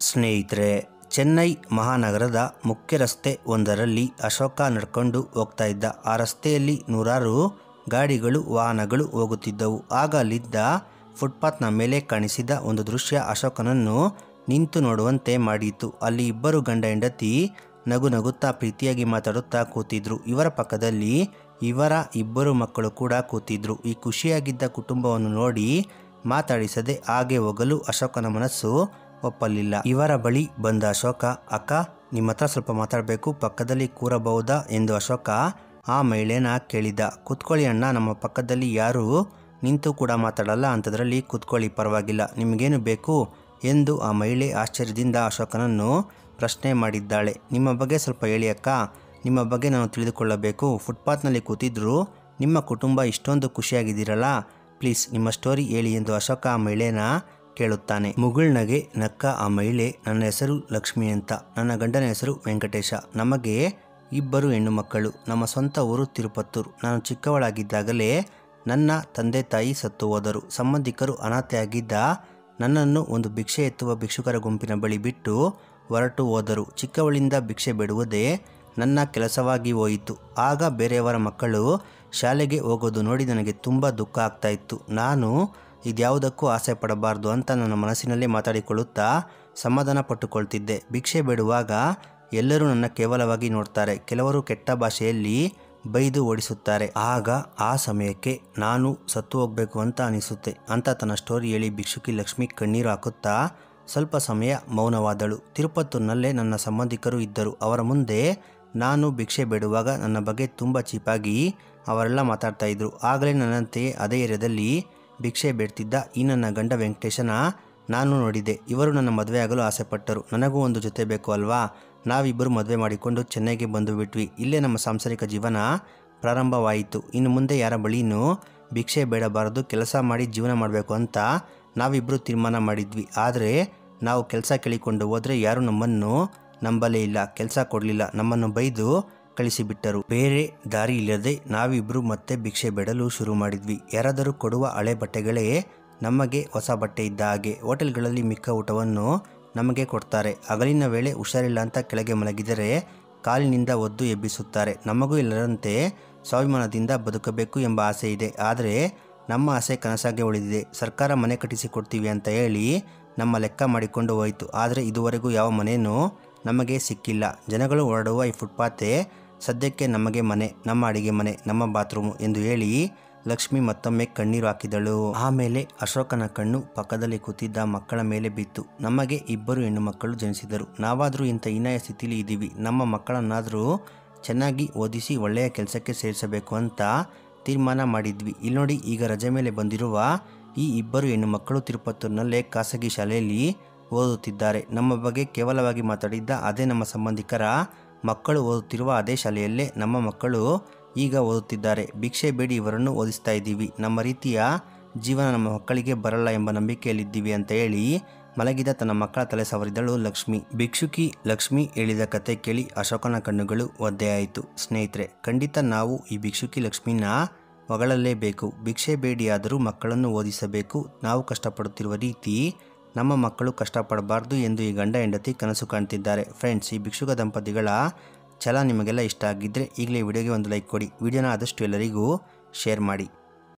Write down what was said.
ಸ್ನೇಹಿತರೆ ಚೆನ್ನೈ ಮಹಾನಗರದ ಮುಖ್ಯ ರಸ್ತೆ ಒಂದರಲ್ಲಿ ಅಶೋಕ ನಡ್ಕೊಂಡು ಹೋಗ್ತಾ ಇದ್ದ ಆ ರಸ್ತೆಯಲ್ಲಿ ನೂರಾರು ಗಾಡಿಗಳು ವಾಹನಗಳು ಹೋಗುತ್ತಿದ್ದವು ಆಗ ಅಲ್ಲಿದ್ದ ಫುಟ್ಪಾತ್ನ ಮೇಲೆ ಕಾಣಿಸಿದ ಒಂದು ದೃಶ್ಯ ಅಶೋಕನನ್ನು ನಿಂತು ನೋಡುವಂತೆ ಮಾಡಿತು ಅಲ್ಲಿ ಇಬ್ಬರು ಗಂಡ ಹೆಂಡತಿ ನಗು ನಗುತ್ತಾ ಪ್ರೀತಿಯಾಗಿ ಮಾತಾಡುತ್ತಾ ಕೂತಿದ್ರು ಇವರ ಪಕ್ಕದಲ್ಲಿ ಇವರ ಇಬ್ಬರು ಮಕ್ಕಳು ಕೂಡ ಕೂತಿದ್ರು ಈ ಖುಷಿಯಾಗಿದ್ದ ಕುಟುಂಬವನ್ನು ನೋಡಿ ಮಾತಾಡಿಸದೆ ಹಾಗೆ ಹೋಗಲು ಅಶೋಕನ ಮನಸ್ಸು ಒಪ್ಪಲಿಲ್ಲ ಇವರ ಬಳಿ ಬಂದ ಅಶೋಕ ಅಕ್ಕ ನಿಮ್ಮ ಹತ್ರ ಸ್ವಲ್ಪ ಮಾತಾಡಬೇಕು ಪಕ್ಕದಲ್ಲಿ ಕೂರಬಹುದಾ ಎಂದು ಅಶೋಕ ಆ ಮಹಿಳೆನ ಕೇಳಿದ ಕುತ್ಕೊಳ್ಳಿ ಅಣ್ಣ ನಮ್ಮ ಪಕ್ಕದಲ್ಲಿ ಯಾರು ನಿಂತು ಕೂಡ ಮಾತಾಡಲ್ಲ ಅಂಥದ್ರಲ್ಲಿ ಕುತ್ಕೊಳ್ಳಿ ಪರವಾಗಿಲ್ಲ ನಿಮಗೇನು ಬೇಕು ಎಂದು ಆ ಮಹಿಳೆ ಆಶ್ಚರ್ಯದಿಂದ ಅಶೋಕನನ್ನು ಪ್ರಶ್ನೆ ಮಾಡಿದ್ದಾಳೆ ನಿಮ್ಮ ಬಗ್ಗೆ ಸ್ವಲ್ಪ ಹೇಳಿ ಅಕ್ಕ ನಿಮ್ಮ ಬಗ್ಗೆ ನಾನು ತಿಳಿದುಕೊಳ್ಳಬೇಕು ಫುಟ್ಪಾತ್ನಲ್ಲಿ ಕೂತಿದ್ರು ನಿಮ್ಮ ಕುಟುಂಬ ಇಷ್ಟೊಂದು ಖುಷಿಯಾಗಿದ್ದೀರಲ್ಲ ಪ್ಲೀಸ್ ನಿಮ್ಮ ಸ್ಟೋರಿ ಹೇಳಿ ಎಂದು ಅಶೋಕ ಆ ಮಹಿಳೆನ ಕೇಳುತ್ತಾನೆ ಮುಗುಳ್ನಗೆ ನಕ್ಕ ಆ ಮಹಿಳೆ ನನ್ನ ಹೆಸರು ಲಕ್ಷ್ಮಿ ಅಂತ ನನ್ನ ಗಂಡನ ಹೆಸರು ವೆಂಕಟೇಶ ನಮಗೆ ಇಬ್ಬರು ಹೆಣ್ಣು ಮಕ್ಕಳು ನಮ್ಮ ಸ್ವಂತ ಊರು ತಿರುಪತ್ತೂರು ನಾನು ಚಿಕ್ಕವಳಾಗಿದ್ದಾಗಲೇ ನನ್ನ ತಂದೆ ತಾಯಿ ಸತ್ತು ಹೋದರು ಸಂಬಂಧಿಕರು ಅನಾಥೆಯಾಗಿದ್ದ ನನ್ನನ್ನು ಒಂದು ಭಿಕ್ಷೆ ಎತ್ತುವ ಭಿಕ್ಷುಕರ ಗುಂಪಿನ ಬಳಿ ಬಿಟ್ಟು ಹೊರಟು ಹೋದರು ಚಿಕ್ಕವಳಿಂದ ಭಿಕ್ಷೆ ಬಿಡುವುದೇ ನನ್ನ ಕೆಲಸವಾಗಿ ಹೋಯಿತು ಆಗ ಬೇರೆಯವರ ಮಕ್ಕಳು ಶಾಲೆಗೆ ಹೋಗೋದು ನೋಡಿ ನನಗೆ ತುಂಬ ದುಃಖ ಆಗ್ತಾ ಇತ್ತು ನಾನು ಇದ್ಯಾವುದಕ್ಕೂ ಆಸೆ ಪಡಬಾರ್ದು ಅಂತ ನನ್ನ ಮನಸ್ಸಿನಲ್ಲೇ ಮಾತಾಡಿಕೊಳ್ಳುತ್ತಾ ಸಮಾಧಾನ ಪಟ್ಟುಕೊಳ್ತಿದ್ದೆ ಭಿಕ್ಷೆ ಬೇಡುವಾಗ ಎಲ್ಲರೂ ನನ್ನ ಕೇವಲವಾಗಿ ನೋಡ್ತಾರೆ ಕೆಲವರು ಕೆಟ್ಟ ಭಾಷೆಯಲ್ಲಿ ಬೈದು ಓಡಿಸುತ್ತಾರೆ ಆಗ ಆ ಸಮಯಕ್ಕೆ ನಾನು ಸತ್ತು ಹೋಗಬೇಕು ಅಂತ ಅನಿಸುತ್ತೆ ಅಂತ ತನ್ನ ಸ್ಟೋರಿ ಹೇಳಿ ಭಿಕ್ಷುಕಿ ಲಕ್ಷ್ಮಿ ಕಣ್ಣೀರು ಹಾಕುತ್ತಾ ಸ್ವಲ್ಪ ಸಮಯ ಮೌನವಾದಳು ತಿರುಪತ್ತೂರಿನಲ್ಲೇ ನನ್ನ ಸಂಬಂಧಿಕರು ಇದ್ದರು ಅವರ ಮುಂದೆ ನಾನು ಭಿಕ್ಷೆ ಬೇಡುವಾಗ ನನ್ನ ಬಗ್ಗೆ ತುಂಬ ಚೀಪಾಗಿ ಅವರೆಲ್ಲ ಮಾತಾಡ್ತಾ ಇದ್ರು ಆಗಲೇ ನನ್ನಂತೆಯೇ ಅದೇ ಏರಿಯಾದಲ್ಲಿ ಭಿಕ್ಷೆ ಬೇಡ್ತಿದ್ದ ಈ ನನ್ನ ಗಂಡ ವೆಂಕಟೇಶನ ನಾನು ನೋಡಿದೆ ಇವರು ನನ್ನ ಮದುವೆ ಆಗಲು ಆಸೆಪಟ್ಟರು ನನಗೂ ಒಂದು ಜೊತೆ ಬೇಕು ಅಲ್ವಾ ನಾವಿಬ್ಬರು ಮದುವೆ ಮಾಡಿಕೊಂಡು ಚೆನ್ನೈಗೆ ಬಂದು ಬಿಟ್ವಿ ಇಲ್ಲೇ ನಮ್ಮ ಸಾಂಸಾರಿಕ ಜೀವನ ಪ್ರಾರಂಭವಾಯಿತು ಇನ್ನು ಮುಂದೆ ಯಾರ ಬಳಿನೂ ಭಿಕ್ಷೆ ಬೇಡಬಾರದು ಕೆಲಸ ಮಾಡಿ ಜೀವನ ಮಾಡಬೇಕು ಅಂತ ನಾವಿಬ್ಬರು ತೀರ್ಮಾನ ಮಾಡಿದ್ವಿ ಆದರೆ ನಾವು ಕೆಲಸ ಕೇಳಿಕೊಂಡು ಹೋದರೆ ಯಾರು ನಮ್ಮನ್ನು ನಂಬಲೇ ಇಲ್ಲ ಕೆಲಸ ಕೊಡಲಿಲ್ಲ ನಮ್ಮನ್ನು ಬೈದು ಕಳಿಸಿಬಿಟ್ಟರು ಬೇರೆ ದಾರಿ ಇಲ್ಲದೆ ನಾವಿಬ್ಬರು ಮತ್ತೆ ಭಿಕ್ಷೆ ಬೇಡಲು ಶುರು ಮಾಡಿದ್ವಿ ಯಾರಾದರೂ ಕೊಡುವ ಹಳೆ ಬಟ್ಟೆಗಳೇ ನಮಗೆ ಹೊಸ ಬಟ್ಟೆ ಇದ್ದ ಹಾಗೆ ಹೋಟೆಲ್ಗಳಲ್ಲಿ ಮಿಕ್ಕ ಊಟವನ್ನು ನಮಗೆ ಕೊಡ್ತಾರೆ ಹಗಲಿನ ವೇಳೆ ಹುಷಾರಿಲ್ಲ ಅಂತ ಕೆಳಗೆ ಮಲಗಿದರೆ ಕಾಲಿನಿಂದ ಒದ್ದು ಎಬ್ಬಿಸುತ್ತಾರೆ ನಮಗೂ ಎಲ್ಲರಂತೆ ಸ್ವಾಭಿಮಾನದಿಂದ ಬದುಕಬೇಕು ಎಂಬ ಆಸೆ ಇದೆ ಆದರೆ ನಮ್ಮ ಆಸೆ ಕನಸಾಗೆ ಉಳಿದಿದೆ ಸರ್ಕಾರ ಮನೆ ಕಟ್ಟಿಸಿಕೊಡ್ತೀವಿ ಅಂತ ಹೇಳಿ ನಮ್ಮ ಲೆಕ್ಕ ಮಾಡಿಕೊಂಡು ಹೋಯಿತು ಆದರೆ ಇದುವರೆಗೂ ಯಾವ ಮನೆಯೂ ನಮಗೆ ಸಿಕ್ಕಿಲ್ಲ ಜನಗಳು ಹೊರಡುವ ಈ ಫುಟ್ಪಾತೆ ಸದ್ಯಕ್ಕೆ ನಮಗೆ ಮನೆ ನಮ್ಮ ಅಡಿಗೆ ಮನೆ ನಮ್ಮ ಬಾತ್ರೂಮು ಎಂದು ಹೇಳಿ ಲಕ್ಷ್ಮಿ ಮತ್ತೊಮ್ಮೆ ಕಣ್ಣೀರು ಹಾಕಿದಳು ಆಮೇಲೆ ಅಶೋಕನ ಕಣ್ಣು ಪಕ್ಕದಲ್ಲಿ ಕೂತಿದ್ದ ಮಕ್ಕಳ ಮೇಲೆ ಬಿತ್ತು ನಮಗೆ ಇಬ್ಬರು ಹೆಣ್ಣು ಮಕ್ಕಳು ಜನಿಸಿದರು ನಾವಾದರೂ ಇಂಥ ಹೀನಾಯ ಸ್ಥಿತಿಲಿ ಇದ್ದೀವಿ ನಮ್ಮ ಮಕ್ಕಳನ್ನಾದರೂ ಚೆನ್ನಾಗಿ ಓದಿಸಿ ಒಳ್ಳೆಯ ಕೆಲಸಕ್ಕೆ ಸೇರಿಸಬೇಕು ಅಂತ ತೀರ್ಮಾನ ಮಾಡಿದ್ವಿ ಇಲ್ಲಿ ನೋಡಿ ಈಗ ರಜೆ ಮೇಲೆ ಬಂದಿರುವ ಈ ಇಬ್ಬರು ಹೆಣ್ಣು ಮಕ್ಕಳು ತಿರುಪತ್ತೂರಿನಲ್ಲೇ ಖಾಸಗಿ ಶಾಲೆಯಲ್ಲಿ ಓದುತ್ತಿದ್ದಾರೆ ನಮ್ಮ ಬಗ್ಗೆ ಕೇವಲವಾಗಿ ಮಾತಾಡಿದ್ದ ಅದೇ ನಮ್ಮ ಸಂಬಂಧಿಕರ ಮಕ್ಕಳು ಓದುತ್ತಿರುವ ಅದೇ ಶಾಲೆಯಲ್ಲೇ ನಮ್ಮ ಮಕ್ಕಳು ಈಗ ಓದುತ್ತಿದ್ದಾರೆ ಭಿಕ್ಷೆ ಬೇಡಿ ಇವರನ್ನು ಓದಿಸ್ತಾ ಇದ್ದೀವಿ ನಮ್ಮ ರೀತಿಯ ಜೀವನ ನಮ್ಮ ಮಕ್ಕಳಿಗೆ ಬರಲ್ಲ ಎಂಬ ನಂಬಿಕೆಯಲ್ಲಿದ್ದೀವಿ ಅಂತ ಹೇಳಿ ಮಲಗಿದ ತನ್ನ ಮಕ್ಕಳ ತಲೆ ಸವರಿದಳು ಲಕ್ಷ್ಮಿ ಭಿಕ್ಷುಕಿ ಲಕ್ಷ್ಮಿ ಹೇಳಿದ ಕತೆ ಕೇಳಿ ಅಶೋಕನ ಕಣ್ಣುಗಳು ಒದ್ದೆಯಾಯಿತು ಸ್ನೇಹಿತರೆ ಖಂಡಿತ ನಾವು ಈ ಭಿಕ್ಷುಕಿ ಲಕ್ಷ್ಮಿನ ಹೊಗಳಲೇಬೇಕು ಭಿಕ್ಷೆ ಬೇಡಿಯಾದರೂ ಮಕ್ಕಳನ್ನು ಓದಿಸಬೇಕು ನಾವು ಕಷ್ಟಪಡುತ್ತಿರುವ ರೀತಿ ನಮ್ಮ ಮಕ್ಕಳು ಕಷ್ಟಪಡಬಾರ್ದು ಎಂದು ಈ ಗಂಡ ಹೆಂಡತಿ ಕನಸು ಕಾಣ್ತಿದ್ದಾರೆ ಫ್ರೆಂಡ್ಸ್ ಈ ಭಿಕ್ಷುಕ ದಂಪತಿಗಳ ಛಲ ನಿಮಗೆಲ್ಲ ಇಷ್ಟ ಆಗಿದ್ದರೆ ಈಗಲೇ ವಿಡಿಯೋಗೆ ಒಂದು ಲೈಕ್ ಕೊಡಿ ವಿಡಿಯೋನ ಆದಷ್ಟು ಎಲ್ಲರಿಗೂ ಶೇರ್ ಮಾಡಿ